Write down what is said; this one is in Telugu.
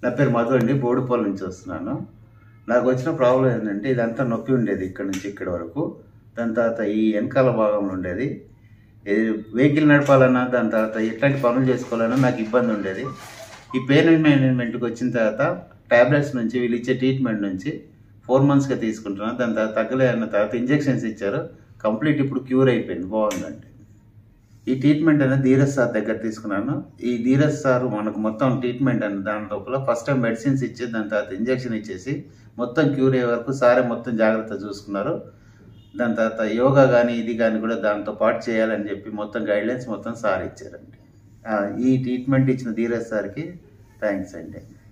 నా పేరు మధు అండి బోడుపల్లి నుంచి వస్తున్నాను నాకు వచ్చిన ప్రాబ్లం ఏంటంటే ఇదంతా నొప్పి ఉండేది ఇక్కడ నుంచి ఇక్కడ వరకు దాని తర్వాత ఈ వెనకాల భాగంలో ఉండేది ఇది వెహికల్ నడపాలన్నా దాని తర్వాత ఎట్లాంటి పనులు చేసుకోవాలన్నా నాకు ఇబ్బంది ఉండేది ఈ పెయిన్ మేనేజ్మెంట్కి వచ్చిన తర్వాత టాబ్లెట్స్ నుంచి వీళ్ళు ఇచ్చే ట్రీట్మెంట్ నుంచి ఫోర్ మంత్స్గా తీసుకుంటున్నాను దాని తర్వాత తగ్గలే అన్న తర్వాత ఇంజెక్షన్స్ ఇచ్చారు కంప్లీట్ ఇప్పుడు క్యూర్ అయిపోయింది బాగుందండి ఈ ట్రీట్మెంట్ అనేది ధీరజ్ సార్ దగ్గర తీసుకున్నాను ఈ ధీరజ్ సార్ మనకు మొత్తం ట్రీట్మెంట్ అని దాని లోపల ఫస్ట్ టైం మెడిసిన్స్ ఇచ్చి దాని తర్వాత ఇంజెక్షన్ ఇచ్చేసి మొత్తం క్యూర్ అయ్యే వరకు సారే మొత్తం జాగ్రత్త చూసుకున్నారు దాని తర్వాత యోగా కానీ ఇది కానీ కూడా దాంతో పాటు చేయాలని చెప్పి మొత్తం గైడ్లైన్స్ మొత్తం సార్ ఇచ్చారండి ఆ, ఈ ట్రీట్మెంట్ ఇచ్చిన ధీరజ్ సార్కి థ్యాంక్స్ అండి